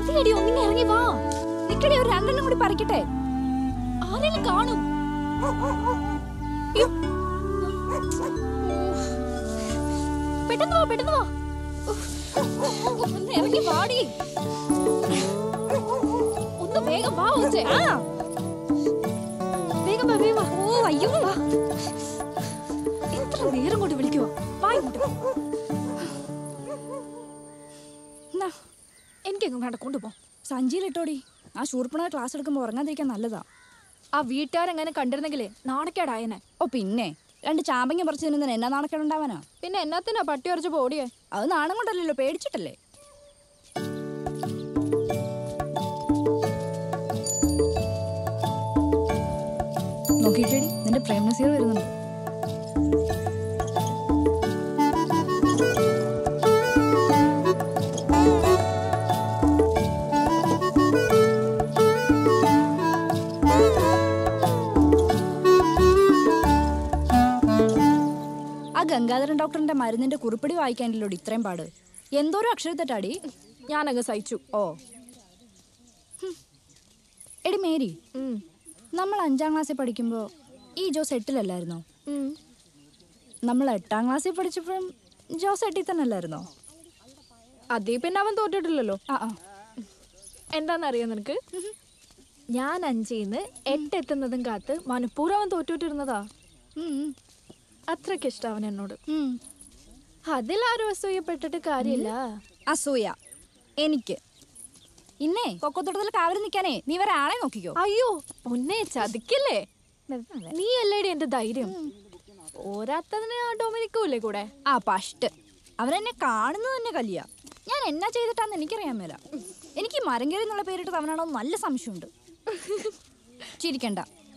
മതിയടി ഒന്നിങ്ങി ഇറങ്ങി വാ നിക്കടി ഒരു രണ്ടെണ്ണം കൂടി പറിക്കട്ടെ ആരെങ്കിലും കാണും അയ്യോ. പെട്ടെന്ന് വാ പെട്ടെന്ന് വാ ഒന്ന് ഇറങ്ങി വാടി ഒന്ന് വേഗം വാ ഉച്ചേ വേഗം വാ വേഗം വാ ഓ അയ്യോ വാ എത്ര നേരം കൊണ്ട് വിളിക്കുവോ വാ ഇങ്ങോട്ട് എന്നാ എനിക്കെങ്ങും വേണ്ട കൊണ്ടുപോ സഞ്ചിയിലിട്ടോടി ആ ശൂർപ്പണ ക്ലാസ് എടുക്കുമ്പോൾ ഉറങ്ങാതിരിക്കാൻ നല്ലതാ ആ വീട്ടുകാരെങ്ങനെ കണ്ടിരുന്നെങ്കിലേ നാണക്കേടായനെ ഓ പിന്നെ രണ്ട് ചാമ്പങ്ങ പറിച്ചു തിന്നുന്നതിന് എന്നാ നാണക്കേടുണ്ടാവാനാ പിന്നെ എന്നാത്തിനാ പട്ടി ഉറച്ച് ഓടിയേ അത് നാണം കൊണ്ടല്ലല്ലോ പേടിച്ചിട്ടല്ലേ നോക്കിക്കേടി നിന്റെ പ്രേംനസീർ വരുന്നുണ്ട് ആ ഗംഗാധരൻ ഡോക്ടറിന്റെ മരുന്നിന്റെ കുറിപ്പടി വായിക്കാനില്ലോ ഇത്രയും പാട് എന്തോരം അക്ഷരത്തെറ്റാടി ഞാനങ്ങ് സഹിച്ചു ഓ ഹും. എടി മേരി ഉം. നമ്മൾ അഞ്ചാം ക്ലാസ്സിൽ പഠിക്കുമ്പോൾ ഈ ജോസ് എട്ടിലല്ലായിരുന്നോ ഉം. നമ്മൾ എട്ടാം ക്ലാസ്സിൽ പഠിച്ചപ്പോഴും ജോസ് എട്ടിൽ തന്നെ അല്ലായിരുന്നോ അതേ പിന്നെ അവൻ തോറ്റിട്ടില്ലല്ലോ ആ ആ എന്താന്നറിയോ നിനക്ക് ഞാൻ അഞ്ചിന്ന് എട്ടെത്തുന്നതും കാത്ത് മനഃപൂർവ്വം അവൻ തോറ്റുവിട്ടിരുന്നതാ ഉം, ഉം. അത്രയ്ക്ക് ഇഷ്ടം അവൻ എന്നോട് ഉം. അതിലാരും അസൂയപ്പെട്ടിട്ട് കാര്യമില്ല അസൂയ എനിക്ക് ഇന്നേ കൊക്കത്തോട്ടത്തിൽ കാവരി നിൽക്കാനേ നീ വേറെ ആളെ നോക്കിക്കോ അയ്യോ പൊന്നെ ചതിക്കല്ലേ നീ അല്ലേടി എന്റെ ധൈര്യം പോരാത്തതിന് ആ ഡൊമിനിക്കൂല്ലേ കൂടെ ആ പഷ്ട് അവനെന്നെ കാണുന്നത് തന്നെ കലിയ ഞാൻ എന്നാ ചെയ്തിട്ടാന്ന് എനിക്കറിയാൻ മേല എനിക്ക് ഈ മരം കയറി എന്നുള്ള പേരിട്ട് അവനാണോ എന്ന് നല്ല സംശയമുണ്ട് ചിരിക്കണ്ട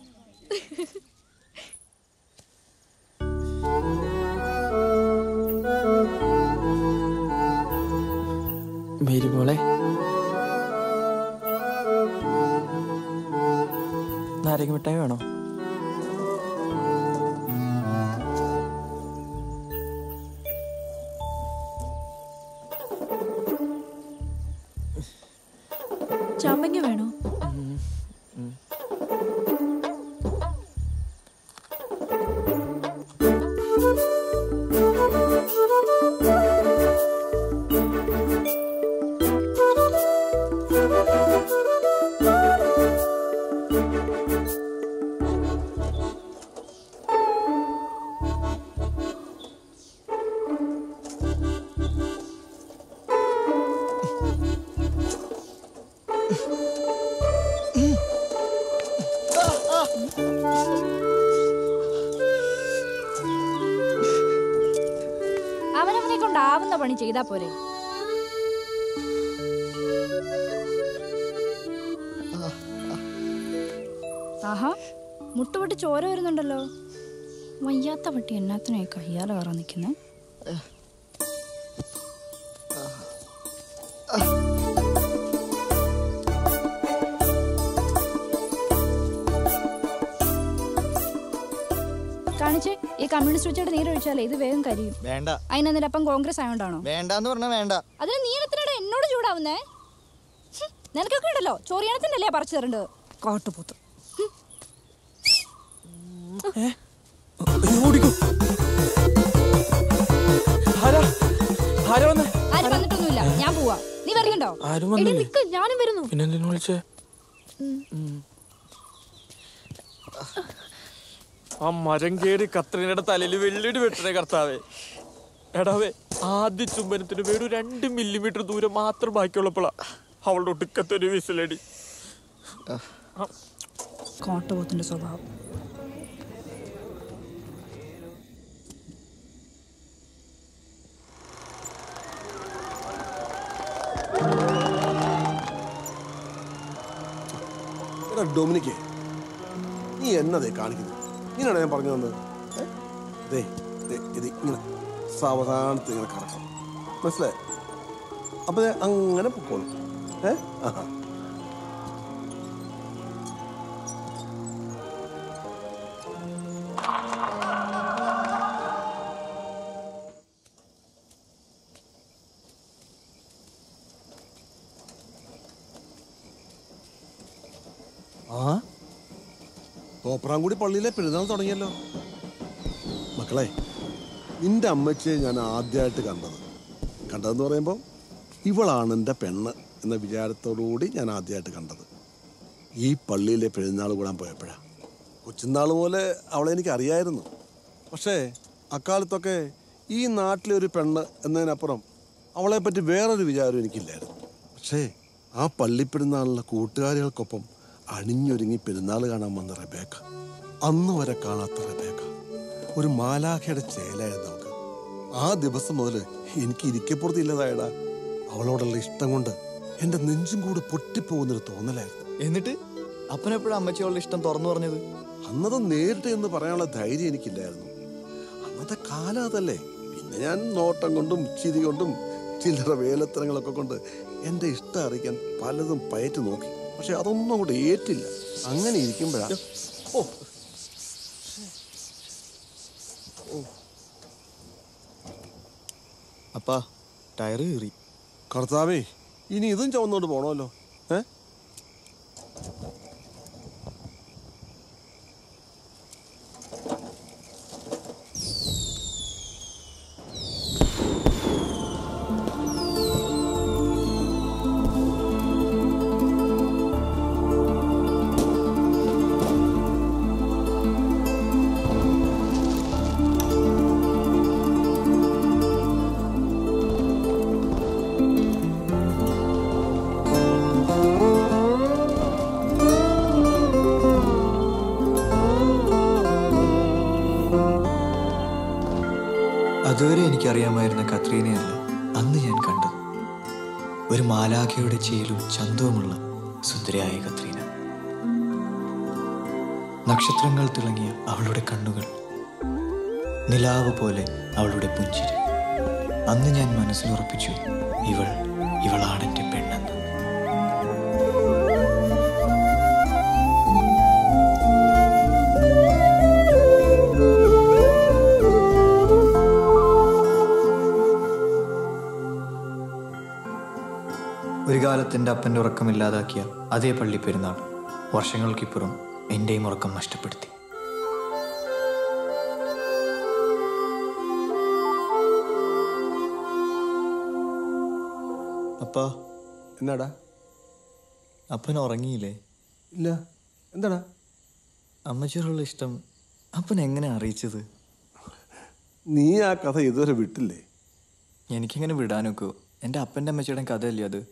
മേരി മോളെ നാരങ്ങ മിഠായി വേണോ ചാമ്പങ്ങ വേണോ അവനവനെ കൊണ്ടാവുന്ന പണി ചെയ്താ പോരെ ആഹാ മുട്ടുപൊട്ടി ചോര വരുന്നുണ്ടല്ലോ വയ്യാത്ത പട്ടി എന്നാത്തിനായി കയ്യാലെ കയറാൻ നിൽക്കുന്നേ കാണിച്ചേ ഈ കമ്മ്യൂണിസ്റ്റ് വെച്ചിട്ട് നീരൊഴിച്ചാലേ ഇത് വേഗം കരിയും വേണ്ട അതിനെന്നിട്ട് അപ്പം കോൺഗ്രസ് ആയതുകൊണ്ടാണോ വേണ്ടാന്ന് പറഞ്ഞാ വേണ്ട അതിന് നീ എത്രയുടെ എന്നോട് ചൂടാവുന്നേ ഹും, നിനക്കൊക്കെ ഉണ്ടല്ലോ ചോറിയാണത്തിന്റെ അല്ലേ പറിച്ചു തരേണ്ടത് കാട്ടുപോത്ത് അയ്യോ, ഓടിക്കോ ആരാ ആരാ വന്നേ ആരും വന്നിട്ടൊന്നുമില്ല ഞാൻ പോവാ നീ വരുന്നുണ്ടോ ആരും എടി വന്നില്ലേ നിക്ക് ഞാനും വരുന്നു പിന്നെന്തിനു വിളിച്ചേ ആ മരം കേറി കത്രീനയുടെ തലയിൽ വെള്ളിടി വെട്ടണേ കർത്താവേ എടാവേ ആദ്യ ചുംബനത്തിന് വേറെ രണ്ട് മില്ലിമീറ്റർ ദൂരം മാത്രം ബാക്കിയുള്ളപ്പോഴാ അവളുടെ ഒടുക്കത്തൊരു വിസിലടി കാട്ടുപോത്തിന്റെ സ്വഭാവം എടാ ഡൊമിനിക്കേ നീ എന്നതേ കാണിക്കുന്നത് ഇങ്ങനെയാണ് ഞാൻ പറഞ്ഞു തന്നത് ഏ? ദേ ദേ, ഇത് ഇങ്ങനെ സാവധാനത്ത് ഇങ്ങനെ കറക്കണം മനസ്സിലായി അപ്പൊ ദേ അങ്ങനെ പൊക്കോളും ഏ ആഹാ തോപ്രാംകുടി പള്ളിയിലെ പെരുന്നാൾ തുടങ്ങിയല്ലോ മക്കളെ നിന്റെ അമ്മച്ചിയെ ഞാൻ ആദ്യമായിട്ട് കണ്ടത് കണ്ടതെന്ന് പറയുമ്പോൾ ഇവളാണ് എൻ്റെ പെണ്ണ് എന്ന വിചാരത്തോടുകൂടി ഞാൻ ആദ്യമായിട്ട് കണ്ടത് ഈ പള്ളിയിലെ പെരുന്നാൾ കൂടാൻ പോയപ്പോഴാണ് കൊച്ചുനാൾ പോലെ അവളെ എനിക്ക് അറിയായിരുന്നു പക്ഷേ അക്കാലത്തൊക്കെ ഈ നാട്ടിലെ ഒരു പെണ്ണ് എന്നതിനപ്പുറം അവളെപ്പറ്റി വേറൊരു വിചാരം എനിക്കില്ലായിരുന്നു പക്ഷേ ആ പള്ളിപ്പെരുന്നാളിലെ കൂട്ടുകാരികൾക്കൊപ്പം അണിഞ്ഞൊരുങ്ങി പെരുന്നാൾ കാണാൻ വന്ന റബേക്ക അന്ന് വരെ കാണാത്ത റബേക്ക ഒരു മാലാഖയുടെ ചേലായിരുന്നു അവൾക്ക് ആ ദിവസം മുതൽ എനിക്ക് ഇരിക്കപ്പുറത്ത് ഇല്ലതായടാ അവളോടുള്ള ഇഷ്ടം കൊണ്ട് എൻ്റെ നെഞ്ചും കൂടെ പൊട്ടിപ്പോകുന്നൊരു തോന്നലായിരുന്നു എന്നിട്ട് അപ്പനെപ്പോഴും അമ്മച്ചിയോളുടെ ഇഷ്ടം തുറന്നു പറഞ്ഞത് അന്നത് നേരിട്ട് എന്ന് പറയാനുള്ള ധൈര്യം എനിക്കില്ലായിരുന്നു അന്നത്തെ കാലം അതല്ലേ പിന്നെ ഞാൻ നോട്ടം കൊണ്ടും ചിരി കൊണ്ടും ചില്ലറ വേലത്തരങ്ങളൊക്കെ കൊണ്ട് എൻ്റെ ഇഷ്ടം അറിയിക്കാൻ പലതും പയറ്റി നോക്കി പക്ഷെ അതൊന്നും അങ്ങോട്ട് ഏറ്റില്ല അങ്ങനെ ഇരിക്കുമ്പോഴാ ഓ അപ്പാ ടയറ് കീറി കർത്താവേ ഇനി ഇതും ചുവന്നോണ്ട് പോണമല്ലോ ഏ അതുവരെ എനിക്കറിയാമായിരുന്ന കത്രീനയല്ല അന്ന് ഞാൻ കണ്ടത് ഒരു മാലാഖയുടെ ചേലും ചന്തവുമുള്ള സുന്ദരിയായ കത്രീന നക്ഷത്രങ്ങൾ തിളങ്ങിയ അവളുടെ കണ്ണുകൾ നിലാവ് പോലെ അവളുടെ പുഞ്ചിരി അന്ന് ഞാൻ മനസ്സിലുറപ്പിച്ചു ഇവൾ ഇവളാണെൻ്റെ പെണ്ണെന്ന് ഒരു കാലത്ത് എൻ്റെ അപ്പൻ്റെ ഉറക്കമില്ലാതാക്കിയ അതേ പള്ളി പെരുന്നാൾ വർഷങ്ങൾക്കിപ്പുറം എൻ്റെയും ഉറക്കം നഷ്ടപ്പെടുത്തി അപ്പാ എന്നാടാ അപ്പൻ ഉറങ്ങിയില്ലേ ഇല്ല എന്താടാ അമ്മച്ചിയോടുള്ള ഇഷ്ടം അപ്പൻ എങ്ങനെ അറിയിച്ചത് നീ ആ കഥ ഇതുവരെ വിട്ടില്ലേ എനിക്കിങ്ങനെ വിടാനൊക്കോ എൻ്റെ അപ്പൻ്റെ അമ്മച്ചിയുടെ കഥയല്ലേ അത്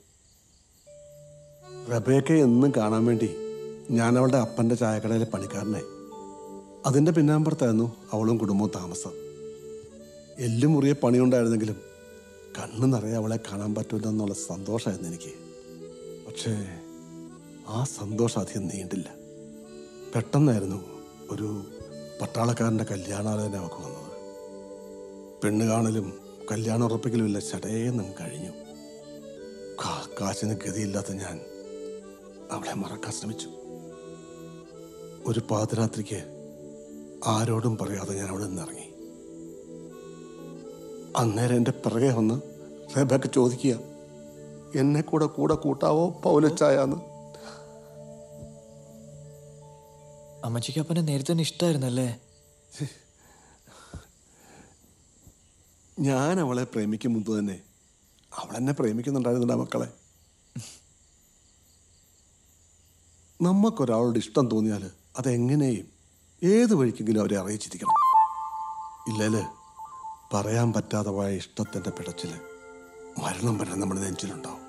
റബേക്കെ എന്നും കാണാൻ വേണ്ടി ഞാൻ അവളുടെ അപ്പൻ്റെ ചായക്കടയിലെ പണിക്കാരനായി അതിൻ്റെ പിന്നാമ്പുറത്തായിരുന്നു അവളും കുടുംബവും താമസം എല്ലും മുറിയെ പണിയുണ്ടായിരുന്നെങ്കിലും കണ്ണു നിറയെ അവളെ കാണാൻ പറ്റില്ല എന്നുള്ള സന്തോഷമായിരുന്നു എനിക്ക് പക്ഷേ ആ സന്തോഷം അധികം നീണ്ടില്ല പെട്ടെന്നായിരുന്നു ഒരു പട്ടാളക്കാരൻ്റെ കല്യാണാലോചന അവൾക്ക് വന്നത് പെണ്ണ് കാണലും കല്യാണം ഉറപ്പിക്കലും ഇല്ല ചടയെന്നും കഴിഞ്ഞു കാ- കാശിന് ഗതിയില്ലാത്ത ഞാൻ അവളെ മറക്കാൻ ശ്രമിച്ചു ഒരു പാതിരാത്രിക്ക് ആരോടും പറയാതെ ഞാൻ അവിടെ നിന്ന് ഇറങ്ങി അന്നേരം എൻ്റെ പിറകെ വന്ന് റേബക്ക് ചോദിക്കുക എന്നെ കൂടെ കൂടെ കൂട്ടാവോ പൗലച്ചായാന്ന് അമ്മച്ചിക്ക് അപ്പനെ നേരത്തെ തന്നെ ഇഷ്ടമായിരുന്നല്ലേ ഞാൻ അവളെ പ്രേമിക്കും മുമ്പ് തന്നെ അവൾ എന്നെ പ്രേമിക്കുന്നുണ്ടായിരുന്നില്ല മക്കളെ നമുക്കൊരാളോട് ഇഷ്ടം തോന്നിയാൽ അതെങ്ങനെയും ഏത് വഴിക്കെങ്കിലും അവരെ അറിയിച്ചിരിക്കണം ഇല്ലേല് പറയാൻ പറ്റാതെ പോയ ഇഷ്ടത്തിൻ്റെ പിടച്ചിൽ മരണം വരെ നമ്മുടെ നെഞ്ചിലുണ്ടാവും